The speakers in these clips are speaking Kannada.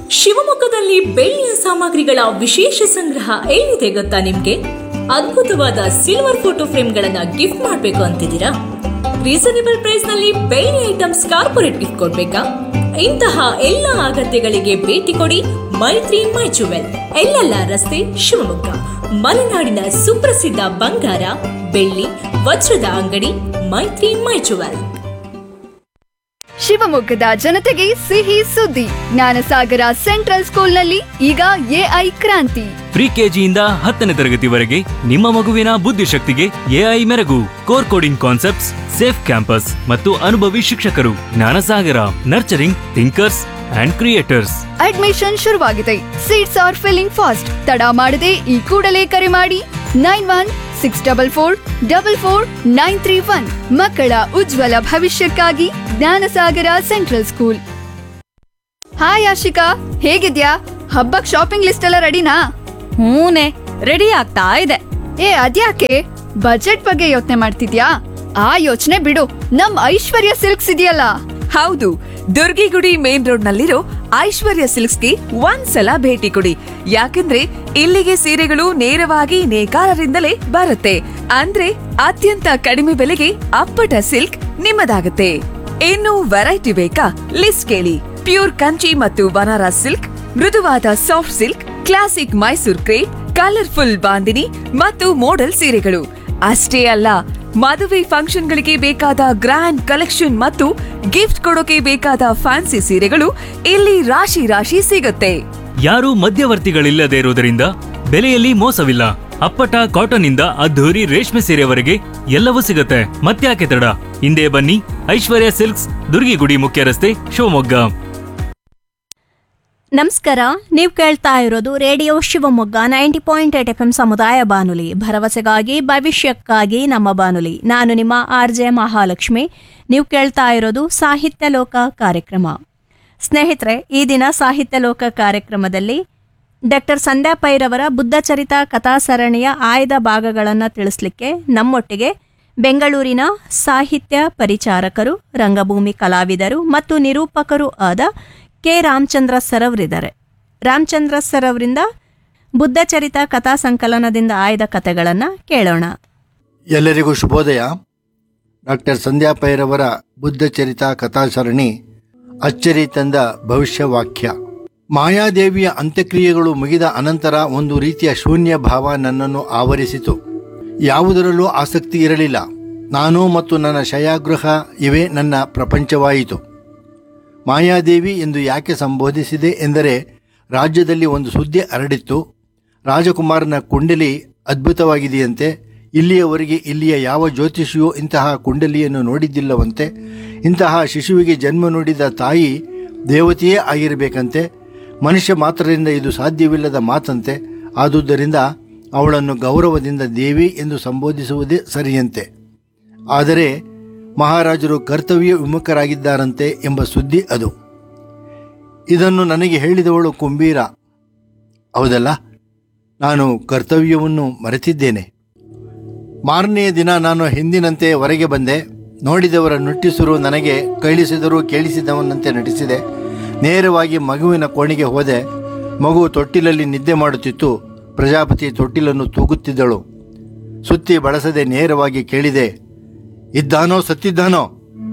ಶಿವಮೊಗ್ಗದಲ್ಲಿ ಬೆಳ್ಳಿಯ ಸಾಮಗ್ರಿಗಳ ವಿಶೇಷ ಸಂಗ್ರಹ ಎಲ್ಲಿದೆ ಗೊತ್ತಾ ನಿಮ್ಗೆ ಅದ್ಭುತವಾದ ಸಿಲ್ವರ್ ಫೋಟೋ ಫ್ರೇಮ್ಗಳನ್ನ ಗಿಫ್ಟ್ ಮಾಡಬೇಕು ಅಂತಿದ್ದೀರಾ ರೀಸನೇಬಲ್ ಪ್ರೈಸ್ ನಲ್ಲಿ ಬೆಳ್ಳಿ ಐಟಮ್ಸ್ ಕಾರ್ಪೊರೇಟ್ ಗಿಫ್ಟ್ ಕೊಡ್ಬೇಕಾ ಇಂತಹ ಎಲ್ಲ ಅಗತ್ಯಗಳಿಗೆ ಭೇಟಿ ಕೊಡಿ ಮೈತ್ರಿ ಮೈ ಜುವೆಲ್ ಎಲ್ಲೆಲ್ಲ ರಸ್ತೆ ಶಿವಮೊಗ್ಗ ಮಲೆನಾಡಿನ ಸುಪ್ರಸಿದ್ಧ ಬಂಗಾರ ಬೆಳ್ಳಿ ವಜ್ರದ ಅಂಗಡಿ ಮೈತ್ರಿ ಮೈ ಜುವೆಲ್ ಶಿವಮೊಗ್ಗದ ಜನತೆಗೆ ಸಿಹಿ ಸುದ್ದಿ ಜ್ಞಾನಸಾಗರ ಸೆಂಟ್ರಲ್ ಸ್ಕೂಲ್ನಲ್ಲಿ ಈಗ ಎಐ ಕ್ರಾಂತಿ ಪ್ರಿ ಕೆಜಿಯಿಂದ ಹತ್ತನೇ ತರಗತಿವರೆಗೆ ನಿಮ್ಮ ಮಗುವಿನ ಬುದ್ಧಿಶಕ್ತಿಗೆ ಎಐ ಮೆರಗು core coding concepts safe campus ಮತ್ತು ಅನುಭವಿ ಶಿಕ್ಷಕರು Jnanasagara nurturing thinkers and creators admission ಶುರುವಾಗಿದೆ ಸೀಟ್ಸ್ ಆರ್ ಫಿಲ್ಲಿಂಗ್ ಫಾಸ್ಟ್ ತಡ ಮಾಡದೆ ಈ ಕೂಡಲೇ ಕರೆ ಮಾಡಿ nine one six double four double four nine three one ಮಕ್ಕಳ ಉಜ್ವಲ ಭವಿಷ್ಯಕ್ಕಾಗಿ Jnanasagara central school hi Ashika ಹೇಗಿದ್ಯಾ ಹಬ್ಬಕ್ ಶಾಪಿಂಗ್ ಲಿಸ್ಟ್ ಎಲ್ಲ ರೆಡಿನಾ ಹೂನೆ ರೆಡಿ ಆಗ್ತಾ ಇದೆ ಏ ಅದ್ಯಾಕೆ ಬಜೆಟ್ ಬಗ್ಗೆ ಯೋಚನೆ ಮಾಡ್ತಿದ್ಯಾ ಆ ಯೋಚನೆ ಬಿಡು ನಮ್ ಐಶ್ವರ್ಯ ಸಿಲ್ಕ್ಸ್ ಇದೆಯಲ್ಲ ಹೌದು ದುರ್ಗಿಗುಡಿ ಮೇನ್ ರೋಡ್ ನಲ್ಲಿರೋ ಐಶ್ವರ್ಯ ಸಿಲ್ಕ್ಸ್ಗೆ ಒಂದ್ಸಲ ಭೇಟಿ ಕೊಡಿ ಯಾಕಂದ್ರೆ ಇಲ್ಲಿಗೆ ಸೀರೆಗಳು ನೇರವಾಗಿ ನೇಕಾರರಿಂದಲೇ ಬರುತ್ತೆ ಅಂದ್ರೆ ಅತ್ಯಂತ ಕಡಿಮೆ ಬೆಲೆಗೆ ಅಪ್ಪಟ ಸಿಲ್ಕ್ ನಿಮ್ಮದಾಗುತ್ತೆ ಇನ್ನು ವೆರೈಟಿ ಬೇಕಾ ಲಿಸ್ಟ್ ಕೇಳಿ ಪ್ಯೂರ್ ಕಂಚಿ ಮತ್ತು ಬನಾರಸ್ ಸಿಲ್ಕ್ ಮೃದುವಾದ soft silk classic Mysore crepe colourful bandhini ಮತ್ತು ಮೋಡಲ್ ಸೀರೆಗಳು ಅಷ್ಟೇ ಅಲ್ಲ ಮದುವೆ ಫಂಕ್ಷನ್ಗಳಿಗೆ ಬೇಕಾದ ಗ್ರ್ಯಾಂಡ್ ಕಲೆಕ್ಷನ್ ಮತ್ತು ಗಿಫ್ಟ್ ಕೊಡೋಕೆ ಬೇಕಾದ ಫ್ಯಾನ್ಸಿ ಸೀರೆಗಳು ಇಲ್ಲಿ ರಾಶಿ ರಾಶಿ ಸಿಗುತ್ತೆ ಯಾರೂ ಮಧ್ಯವರ್ತಿಗಳಿಲ್ಲದೆ ಇರುವುದರಿಂದ ಬೆಲೆಯಲ್ಲಿ ಮೋಸವಿಲ್ಲ ಅಪ್ಪಟ ಕಾಟನ್ ಇಂದ ಅದ್ಧೂರಿ ರೇಷ್ಮೆ ಸೀರೆವರೆಗೆ ಎಲ್ಲವೂ ಸಿಗುತ್ತೆ ಮತ್ತ್ಯಾಕೆ ತಡ ಹಿಂದೆ ಬನ್ನಿ ಐಶ್ವರ್ಯ ಸಿಲ್ಕ್ಸ್ ದುರ್ಗಿಗುಡಿ ಮುಖ್ಯ ರಸ್ತೆ ಶಿವಮೊಗ್ಗ ನಮಸ್ಕಾರ ನೀವು ಕೇಳ್ತಾ ಇರೋದು radio Shivamogga ninety point eight F M ಸಮುದಾಯ ಬಾನುಲಿ ಭರವಸೆಗಾಗಿ ಭವಿಷ್ಯಕ್ಕಾಗಿ ನಮ್ಮ ಬಾನುಲಿ ನಾನು ನಿಮ್ಮ ಆರ್ ಜೆ ಮಹಾಲಕ್ಷ್ಮಿ ನೀವು ಕೇಳ್ತಾ ಇರೋದು ಸಾಹಿತ್ಯ ಲೋಕ ಕಾರ್ಯಕ್ರಮ ಸ್ನೇಹಿತರೆ ಈ ದಿನ ಸಾಹಿತ್ಯ ಲೋಕ ಕಾರ್ಯಕ್ರಮದಲ್ಲಿ ಡಾಕ್ಟರ್ ಸಂಧ್ಯಾ ಪೈರವರ ಬುದ್ಧಚರಿತ ಕಥಾ ಸರಣಿಯ ಆಯ್ದ ಭಾಗಗಳನ್ನು ತಿಳಿಸ್ಲಿಕ್ಕೆ ನಮ್ಮೊಟ್ಟಿಗೆ ಬೆಂಗಳೂರಿನ ಸಾಹಿತ್ಯ ಪರಿಚಾರಕರು ರಂಗಭೂಮಿ ಕಲಾವಿದರು ಮತ್ತು ನಿರೂಪಕರು ಆದ ಕೆ ರಾಮಚಂದ್ರ ಸರ್ ಅವರಿದ್ದಾರೆ ರಾಮಚಂದ್ರ ಸರ್ ಅವರಿಂದ ಬುದ್ಧಚರಿತ ಕಥಾ ಸಂಕಲನದಿಂದ ಆಯ್ದ ಕಥೆಗಳನ್ನು ಕೇಳೋಣ ಎಲ್ಲರಿಗೂ ಶುಭೋದಯ ಡಾಕ್ಟರ್ ಸಂಧ್ಯಾ ಪೈರವರ ಬುದ್ಧಚರಿತ ಕಥಾಸರಣಿ ಅಚ್ಚರಿ ತಂದ ಭವಿಷ್ಯವಾಕ್ಯ ಮಾಯಾದೇವಿಯ ಅಂತ್ಯಕ್ರಿಯೆಗಳು ಮುಗಿದ ಅನಂತರ ಒಂದು ರೀತಿಯ ಶೂನ್ಯ ಭಾವ ನನ್ನನ್ನು ಆವರಿಸಿತು ಯಾವುದರಲ್ಲೂ ಆಸಕ್ತಿ ಇರಲಿಲ್ಲ ನಾನು ಮತ್ತು ನನ್ನ ಶಯಾಗೃಹ ಇವೇ ನನ್ನ ಪ್ರಪಂಚವಾಯಿತು ಮಾಯಾದೇವಿ ಎಂದು ಯಾಕೆ ಸಂಬೋಧಿಸಿದೆ ಎಂದರೆ ರಾಜ್ಯದಲ್ಲಿ ಒಂದು ಸುದ್ದಿ ಹರಡಿತ್ತು ರಾಜಕುಮಾರನ ಕುಂಡಲಿ ಅದ್ಭುತವಾಗಿದೆಯಂತೆ ಇಲ್ಲಿಯವರೆಗೆ ಇಲ್ಲಿಯ ಯಾವ ಜ್ಯೋತಿಷಿಯೂ ಇಂತಹ ಕುಂಡಲಿಯನ್ನು ನೋಡಿದ್ದಿಲ್ಲವಂತೆ ಇಂತಹ ಶಿಶುವಿಗೆ ಜನ್ಮ ನೀಡಿದ ತಾಯಿ ದೇವತೆಯೇ ಆಗಿರಬೇಕಂತೆ ಮನುಷ್ಯ ಮಾತ್ರದಿಂದ ಇದು ಸಾಧ್ಯವಿಲ್ಲದ ಮಾತಂತೆ ಆದುದರಿಂದ ಅವಳನ್ನು ಗೌರವದಿಂದ ದೇವಿ ಎಂದು ಸಂಬೋಧಿಸುವುದೇ ಸರಿಯಂತೆ ಆದರೆ ಮಹಾರಾಜರು ಕರ್ತವ್ಯ ವಿಮುಖರಾಗಿದ್ದಾರಂತೆ ಎಂಬ ಸುದ್ದಿ ಅದು ಇದನ್ನು ನನಗೆ ಹೇಳಿದವಳು ಕುಂಬೀರ ಹೌದಲ್ಲ ನಾನು ಕರ್ತವ್ಯವನ್ನು ಮರೆತಿದ್ದೇನೆ ಮಾರನೆಯ ದಿನ ನಾನು ಹಿಂದಿನಂತೆ ಹೊರಗೆ ಬಂದೆ ನೋಡಿದವರ ನುಟ್ಟಿಸುರು ನನಗೆ ಕಳಿಸಿದರೂ ಕೇಳಿಸಿದವನಂತೆ ನಟಿಸಿದೆ ನೇರವಾಗಿ ಮಗುವಿನ ಕೋಣೆಗೆ ಹೋದೆ ಮಗು ತೊಟ್ಟಿಲಲ್ಲಿ ನಿದ್ದೆ ಮಾಡುತ್ತಿತ್ತು ಪ್ರಜಾಪತಿ ತೊಟ್ಟಿಲನ್ನು ತೂಗುತ್ತಿದ್ದಳು ಸುತ್ತಿ ಬಳಸದೆ ನೇರವಾಗಿ ಕೇಳಿದೆ ಇದ್ದಾನೋ ಸತ್ತಿದ್ದಾನೋ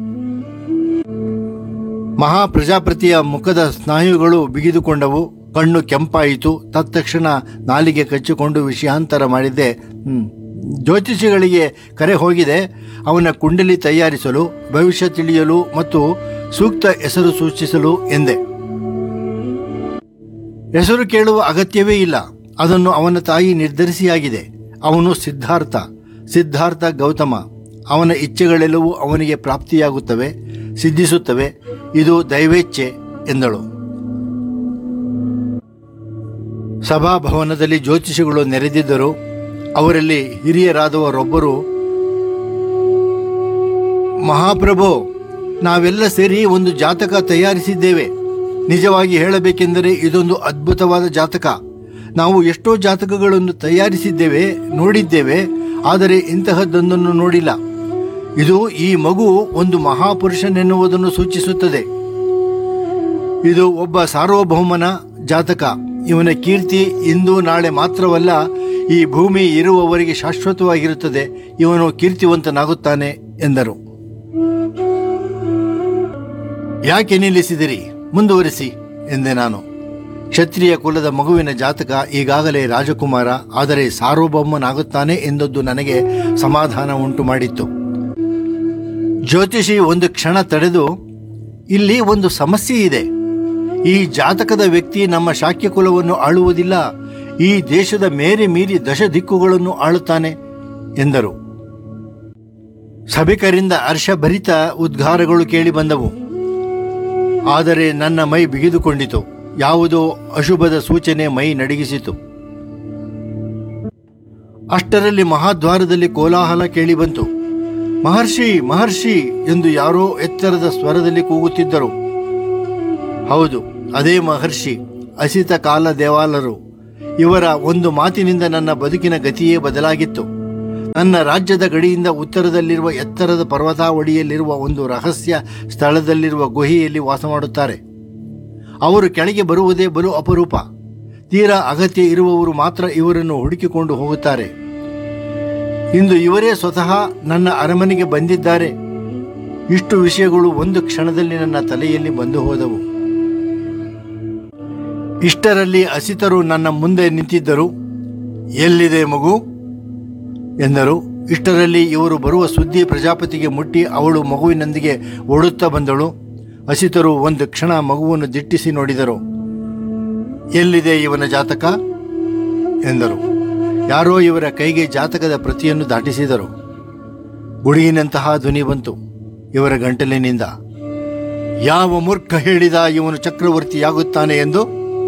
ಮಹಾ ಪ್ರಜಾಪತಿಯ ಮುಖದ ಸ್ನಾಯುಗಳು ಬಿಗಿದುಕೊಂಡವು ಕಣ್ಣು ಕೆಂಪಾಯಿತು ತತ್ಕ್ಷಣ ನಾಲಿಗೆ ಕಚ್ಚಿಕೊಂಡು ವಿಷಯಾಂತರ ಮಾಡಿದ್ದೆ ಹ್ಮ್. ಜ್ಯೋತಿಷಿಗಳಿಗೆ ಕರೆ ಹೋಗಿದೆ ಅವನ ಕುಂಡಲಿ ತಯಾರಿಸಲು ಭವಿಷ್ಯ ತಿಳಿಯಲು ಮತ್ತು ಸೂಕ್ತ ಹೆಸರು ಸೂಚಿಸಲು ಎಂದೆ ಹೆಸರು ಕೇಳುವ ಅಗತ್ಯವೇ ಇಲ್ಲ ಅದನ್ನು ಅವನ ತಾಯಿ ನಿರ್ಧರಿಸಿಯಾಗಿದೆ ಅವನು ಸಿದ್ಧಾರ್ಥ ಸಿದ್ಧಾರ್ಥ ಗೌತಮ ಅವನ ಇಚ್ಛೆಗಳೆಲ್ಲವೂ ಅವನಿಗೆ ಪ್ರಾಪ್ತಿಯಾಗುತ್ತವೆ ಸಿದ್ಧಿಸುತ್ತವೆ ಇದು ದೈವೇಚ್ಛೆ ಎಂದಳು ಸಭಾಭವನದಲ್ಲಿ ಜ್ಯೋತಿಷಿಗಳು ನೆರೆದಿದ್ದರು ಅವರಲ್ಲಿ ಹಿರಿಯರಾದವರೊಬ್ಬರು ಮಹಾಪ್ರಭು ನಾವೆಲ್ಲ ಸೇರಿ ಒಂದು ಜಾತಕ ತಯಾರಿಸಿದ್ದೇವೆ ನಿಜವಾಗಿ ಹೇಳಬೇಕೆಂದರೆ ಇದೊಂದು ಅದ್ಭುತವಾದ ಜಾತಕ ನಾವು ಎಷ್ಟೋ ಜಾತಕಗಳನ್ನು ತಯಾರಿಸಿದ್ದೇವೆ ನೋಡಿದ್ದೇವೆ ಆದರೆ ಇಂತಹದ್ದೊಂದನ್ನು ನೋಡಿಲ್ಲ ಇದು ಈ ಮಗು ಒಂದು ಮಹಾಪುರುಷನೆನ್ನುವುದನ್ನು ಸೂಚಿಸುತ್ತದೆ ಇದು ಒಬ್ಬ ಸಾರ್ವಭೌಮನ ಜಾತಕ ಇವನ ಕೀರ್ತಿ ಇಂದು ನಾಳೆ ಮಾತ್ರವಲ್ಲ ಈ ಭೂಮಿ ಇರುವವರೆಗೆ ಶಾಶ್ವತವಾಗಿರುತ್ತದೆ ಇವನು ಕೀರ್ತಿವಂತನಾಗುತ್ತಾನೆ ಎಂದರು ಯಾಕೆ ನಿಲ್ಲಿಸಿದಿರಿ ಮುಂದುವರಿಸಿ ಎಂದೆ ನಾನು ಕ್ಷತ್ರಿಯ ಕುಲದ ಮಗುವಿನ ಜಾತಕ ಈಗಾಗಲೇ ರಾಜಕುಮಾರ ಆದರೆ ಸಾರ್ವಭೌಮನಾಗುತ್ತಾನೆ ಎಂದದ್ದು ನನಗೆ ಸಮಾಧಾನ ಉಂಟು ಮಾಡಿತ್ತು ಜ್ಯೋತಿಷಿ ಒಂದು ಕ್ಷಣ ತಡೆದು ಇಲ್ಲಿ ಒಂದು ಸಮಸ್ಯೆ ಇದೆ ಈ ಜಾತಕದ ವ್ಯಕ್ತಿ ನಮ್ಮ ಶಾಕ್ಯ ಕುಲವನ್ನು ಆಳುವುದಿಲ್ಲ ಈ ದೇಶದ ಮೇರೆ ಮೀರಿ ದಶ ದಿಕ್ಕುಗಳನ್ನು ಆಳುತ್ತಾನೆ ಎಂದರು ಸಭಿಕರಿಂದ ಹರ್ಷಭರಿತ ಉದ್ಗಾರಗಳು ಕೇಳಿಬಂದವು ಆದರೆ ನನ್ನ ಮೈ ಬಿಗಿದುಕೊಂಡಿತು ಯಾವುದೋ ಅಶುಭದ ಸೂಚನೆ ಮೈ ನಡಗಿಸಿತು ಅಷ್ಟರಲ್ಲಿ ಮಹಾದ್ವಾರದಲ್ಲಿ ಕೋಲಾಹಲ ಕೇಳಿಬಂತು ಮಹರ್ಷಿ ಮಹರ್ಷಿ ಎಂದು ಯಾರೋ ಎತ್ತರದ ಸ್ವರದಲ್ಲಿ ಕೂಗುತ್ತಿದ್ದರು ಹೌದು ಅದೇ ಮಹರ್ಷಿ ಅಸಿತ ಕಾಲ ದೇವಾಲರು ಇವರ ಒಂದು ಮಾತಿನಿಂದ ನನ್ನ ಬದುಕಿನ ಗತಿಯೇ ಬದಲಾಗಿತ್ತು ನನ್ನ ರಾಜ್ಯದ ಗಡಿಯಿಂದ ಉತ್ತರದಲ್ಲಿರುವ ಎತ್ತರದ ಪರ್ವತಾವಳಿಯಲ್ಲಿರುವ ಒಂದು ರಹಸ್ಯ ಸ್ಥಳದಲ್ಲಿರುವ ಗುಹೆಯಲ್ಲಿ ವಾಸ ಮಾಡುತ್ತಾರೆ ಅವರು ಕೆಳಗೆ ಬರುವುದೇ ಬಲು ಅಪರೂಪ ತೀರಾ ಅಗತ್ಯ ಇರುವವರು ಮಾತ್ರ ಇವರನ್ನು ಹುಡುಕಿಕೊಂಡು ಹೋಗುತ್ತಾರೆ ಇಂದು ಇವರೇ ಸ್ವತಃ ನನ್ನ ಅರಮನೆಗೆ ಬಂದಿದ್ದಾರೆ ಇಷ್ಟು ವಿಷಯಗಳು ಒಂದು ಕ್ಷಣದಲ್ಲಿ ನನ್ನ ತಲೆಯಲ್ಲಿ ಬಂದು ಹೋದವು ಇಷ್ಟರಲ್ಲಿ ಅಸಿತರು ನನ್ನ ಮುಂದೆ ನಿಂತಿದ್ದರು ಎಲ್ಲಿದೆ ಮಗು ಎಂದರು ಇಷ್ಟರಲ್ಲಿ ಇವರು ಬರುವ ಸುದ್ದಿ ಪ್ರಜಾಪತಿಗೆ ಮುಟ್ಟಿ ಅವಳು ಮಗುವಿನೊಂದಿಗೆ ಓಡುತ್ತಾ ಬಂದಳು ಅಸಿತರು ಒಂದು ಕ್ಷಣ ಮಗುವನ್ನು ದಿಟ್ಟಿಸಿ ನೋಡಿದರು ಎಲ್ಲಿದೆ ಇವನ ಜಾತಕ ಎಂದರು ಯಾರೋ ಇವರ ಕೈಗೆ ಜಾತಕದ ಪ್ರತಿಯನ್ನು ದಾಟಿಸಿದರು ಗುಡುಗಿನಂತಹ ಧ್ವನಿ ಬಂತು ಇವರ ಗಂಟಲಿನಿಂದ ಯಾವ ಮೂರ್ಖ ಹೇಳಿದ ಇವನು ಚಕ್ರವರ್ತಿಯಾಗುತ್ತಾನೆ ಎಂದು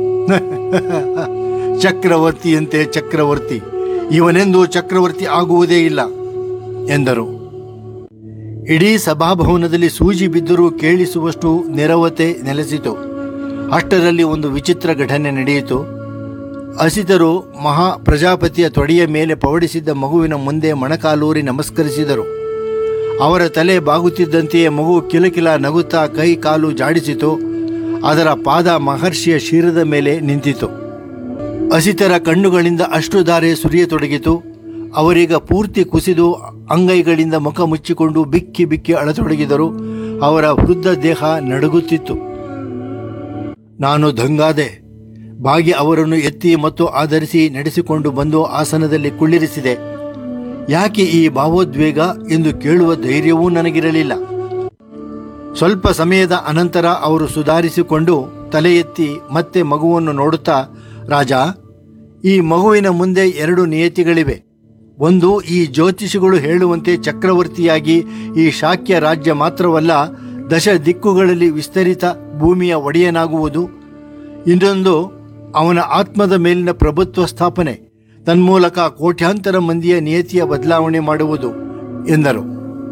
ಚಕ್ರವರ್ತಿಯಂತೆ ಚಕ್ರವರ್ತಿ ಇವನೆಂದು ಚಕ್ರವರ್ತಿ ಆಗುವುದೇ ಇಲ್ಲ ಎಂದರು ಇಡೀ ಸಭಾಭವನದಲ್ಲಿ ಸೂಜಿ ಬಿದ್ದರೂ ಕೇಳಿಸುವಷ್ಟು ನೆರವತೆ ನೆಲೆಸಿತು ಅಷ್ಟರಲ್ಲಿ ಒಂದು ವಿಚಿತ್ರ ಘಟನೆ ನಡೆಯಿತು ಅಸಿತರು ಮಹಾ ಪ್ರಜಾಪತಿಯ ತೊಡೆಯ ಮೇಲೆ ಪವಡಿಸಿದ್ದ ಮಗುವಿನ ಮುಂದೆ ಮೊಣಕಾಲೂರಿ ನಮಸ್ಕರಿಸಿದರು ಅವರ ತಲೆ ಬಾಗುತ್ತಿದ್ದಂತೆಯೇ ಮಗು ಕಿಲಕಿಲ ನಗುತ್ತಾ ಕೈ ಕಾಲು ಜಾಡಿಸಿತು ಅದರ ಪಾದ ಮಹರ್ಷಿಯ ಶಿರದ ಮೇಲೆ ನಿಂತಿತು ಅಸಿತರ ಕಣ್ಣುಗಳಿಂದ ಅಷ್ಟು ಧಾರೆ ಸುರಿಯತೊಡಗಿತು ಅವರೀಗ ಪೂರ್ತಿ ಕುಸಿದು ಅಂಗೈಗಳಿಂದ ಮುಖ ಮುಚ್ಚಿಕೊಂಡು ಬಿಕ್ಕಿ ಬಿಕ್ಕಿ ಅಳತೊಡಗಿದರು ಅವರ ವೃದ್ಧ ದೇಹ ನಡುಗುತ್ತಿತ್ತು ನಾನು ದಂಗಾದೆ ಬಾಗಿ ಅವರನ್ನು ಎತ್ತಿ ಮತ್ತು ಆಧರಿಸಿ ನಡೆಸಿಕೊಂಡು ಬಂದು ಆಸನದಲ್ಲಿ ಕುಳ್ಳಿರಿಸಿದೆ ಯಾಕೆ ಈ ಭಾವೋದ್ವೇಗ ಎಂದು ಕೇಳುವ ಧೈರ್ಯವೂ ನನಗಿರಲಿಲ್ಲ ಸ್ವಲ್ಪ ಸಮಯದ ಅನಂತರ ಅವರು ಸುಧಾರಿಸಿಕೊಂಡು ತಲೆ ಎತ್ತಿ ಮತ್ತೆ ಮಗುವನ್ನು ನೋಡುತ್ತಾ ರಾಜ ಈ ಮಗುವಿನ ಮುಂದೆ ಎರಡು ನಿಯತಿಗಳಿವೆ ಒಂದು ಈ ಜ್ಯೋತಿಷಿಗಳು ಹೇಳುವಂತೆ ಚಕ್ರವರ್ತಿಯಾಗಿ ಈ ಶಾಕ್ಯ ರಾಜ್ಯ ಮಾತ್ರವಲ್ಲ ದಶ ದಿಕ್ಕುಗಳಲ್ಲಿ ವಿಸ್ತರಿತ ಭೂಮಿಯ ಒಡೆಯನಾಗುವುದು ಇನ್ನೊಂದು ಅವನ ಆತ್ಮದ ಮೇಲಿನ ಪ್ರಭುತ್ವ ಸ್ಥಾಪನೆ ತನ್ಮೂಲಕ ಕೋಟ್ಯಾಂತರ ಮಂದಿಯ ನಿಯತಿಯ ಬದಲಾವಣೆ ಮಾಡುವುದು ಎಂದರು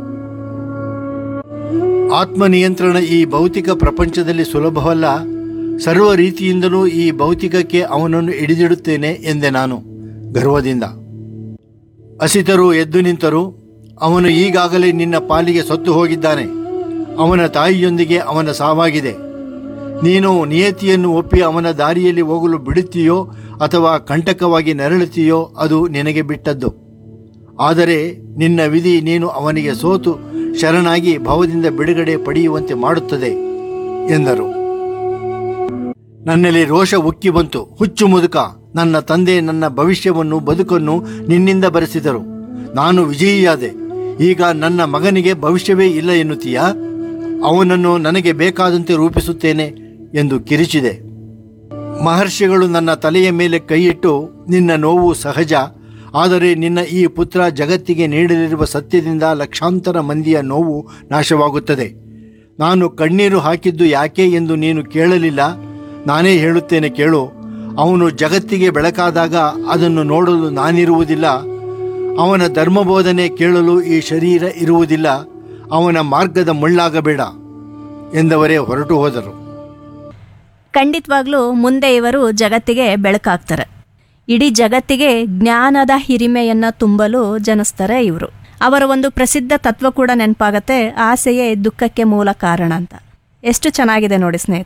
ಆತ್ಮನಿಯಂತ್ರಣ ಈ ಭೌತಿಕ ಪ್ರಪಂಚದಲ್ಲಿ ಸುಲಭವಲ್ಲ ಸರ್ವ ರೀತಿಯಿಂದಲೂ ಈ ಭೌತಿಕಕ್ಕೆ ಅವನನ್ನು ಹಿಡಿದಿಡುತ್ತೇನೆ ಎಂದೆ ನಾನು ಗರ್ವದಿಂದ ಅಸಿತರು ಎದ್ದು ನಿಂತರು ಅವನು ಈಗಾಗಲೇ ನಿನ್ನ ಪಾಲಿಗೆ ಸತ್ತು ಹೋಗಿದ್ದಾನೆ ಅವನ ತಾಯಿಯೊಂದಿಗೆ ಅವನ ಸಾವಾಗಿದೆ ನೀನು ನಿಯತಿಯನ್ನು ಒಪ್ಪಿ ಅವನ ದಾರಿಯಲ್ಲಿ ಹೋಗಲು ಬಿಡುತ್ತೀಯೋ ಅಥವಾ ಕಂಟಕವಾಗಿ ನರಳುತ್ತೀಯೋ ಅದು ನಿನಗೆ ಬಿಟ್ಟದ್ದು ಆದರೆ ನಿನ್ನ ವಿಧಿ ನೀನು ಅವನಿಗೆ ಸೋತು ಶರಣಾಗಿ ಭವದಿಂದ ಬಿಡುಗಡೆ ಪಡೆಯುವಂತೆ ಮಾಡುತ್ತದೆ ಎಂದರು ನನ್ನಲ್ಲಿ ರೋಷ ಉಕ್ಕಿ ಬಂತು ಹುಚ್ಚು ಮುದುಕ ನನ್ನ ತಂದೆ ನನ್ನ ಭವಿಷ್ಯವನ್ನು ಬದುಕನ್ನು ನಿನ್ನಿಂದ ಬರೆಸಿದರು ನಾನು ವಿಜಯಿಯಾದೆ ಈಗ ನನ್ನ ಮಗನಿಗೆ ಭವಿಷ್ಯವೇ ಇಲ್ಲ ಎನ್ನುತ್ತೀಯಾ ಅವನನ್ನು ನನಗೆ ಬೇಕಾದಂತೆ ರೂಪಿಸುತ್ತೇನೆ ಎಂದು ಕಿರಿಚಿದೆ ಮಹರ್ಷಿಗಳು ನನ್ನ ತಲೆಯ ಮೇಲೆ ಕೈಯಿಟ್ಟು ನಿನ್ನ ನೋವು ಸಹಜ ಆದರೆ ನಿನ್ನ ಈ ಪುತ್ರ ಜಗತ್ತಿಗೆ ನೀಡಲಿರುವ ಸತ್ಯದಿಂದ ಲಕ್ಷಾಂತರ ಮಂದಿಯ ನೋವು ನಾಶವಾಗುತ್ತದೆ ನಾನು ಕಣ್ಣೀರು ಹಾಕಿದ್ದು ಯಾಕೆ ಎಂದು ನೀನು ಕೇಳಲಿಲ್ಲ ನಾನೇ ಹೇಳುತ್ತೇನೆ ಕೇಳು ಅವನು ಜಗತ್ತಿಗೆ ಬೆಳಕಾದಾಗ ಅದನ್ನು ನೋಡಲು ನಾನಿರುವುದಿಲ್ಲ ಅವನ ಧರ್ಮಬೋಧನೆ ಕೇಳಲು ಈ ಶರೀರ ಇರುವುದಿಲ್ಲ ಅವನ ಮಾರ್ಗದ ಮುಳ್ಳಾಗಬೇಡ ಎಂದವರೇ ಹೊರಟು ಹೋದರು ಖಂಡಿತವಾಗ್ಲೂ ಮುಂದೆ ಇವರು ಜಗತ್ತಿಗೆ ಬೆಳಕಾಗ್ತಾರೆ ಇಡೀ ಜಗತ್ತಿಗೆ ಜ್ಞಾನದ ಹಿರಿಮೆಯನ್ನ ತುಂಬಲು ಜನಿಸ್ತಾರೆ ಇವರು ಅವರ ಒಂದು ಪ್ರಸಿದ್ಧ ತತ್ವ ಕೂಡ ನೆನಪಾಗತ್ತೆ ಆಸೆಯೇ ದುಃಖಕ್ಕೆ ಮೂಲ ಕಾರಣ ಅಂತ ಎಷ್ಟು ಚೆನ್ನಾಗಿದೆ ನೋಡಿ ಸ್ನೇಹಿತರೆ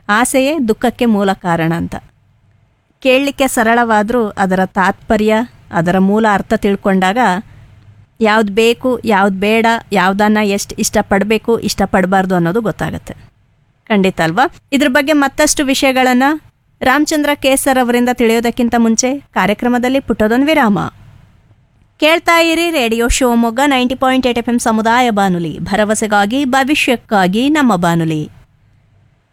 ಆಸೆಯೇ ದುಃಖಕ್ಕೆ ಮೂಲ ಕಾರಣ ಅಂತ ಕೇಳಲಿಕ್ಕೆ ಸರಳವಾದರೂ ಅದರ ತಾತ್ಪರ್ಯ ಅದರ ಮೂಲ ಅರ್ಥ ತಿಳ್ಕೊಂಡಾಗ ಯಾವ್ದು ಬೇಕು ಯಾವ್ದು ಬೇಡ ಯಾವುದನ್ನು ಎಷ್ಟು ಇಷ್ಟಪಡಬೇಕು ಇಷ್ಟಪಡಬಾರ್ದು ಅನ್ನೋದು ಗೊತ್ತಾಗುತ್ತೆ ಖಂಡಿತ ಅಲ್ವಾ ಇದ್ರ ಬಗ್ಗೆ ಮತ್ತಷ್ಟು ವಿಷಯಗಳನ್ನು ರಾಮಚಂದ್ರ ಕೇಸರ್ ಅವರಿಂದ ತಿಳಿಯೋದಕ್ಕಿಂತ ಮುಂಚೆ ಕಾರ್ಯಕ್ರಮದಲ್ಲಿ ಪುಟ್ಟದೊಂದು ವಿರಾಮ ಕೇಳ್ತಾ ಇರಿ radio Shivamogga ninety point eight F M ಸಮುದಾಯ ಬಾನುಲಿ ಭರವಸೆಗಾಗಿ ಭವಿಷ್ಯಕ್ಕಾಗಿ ನಮ್ಮ ಬಾನುಲಿ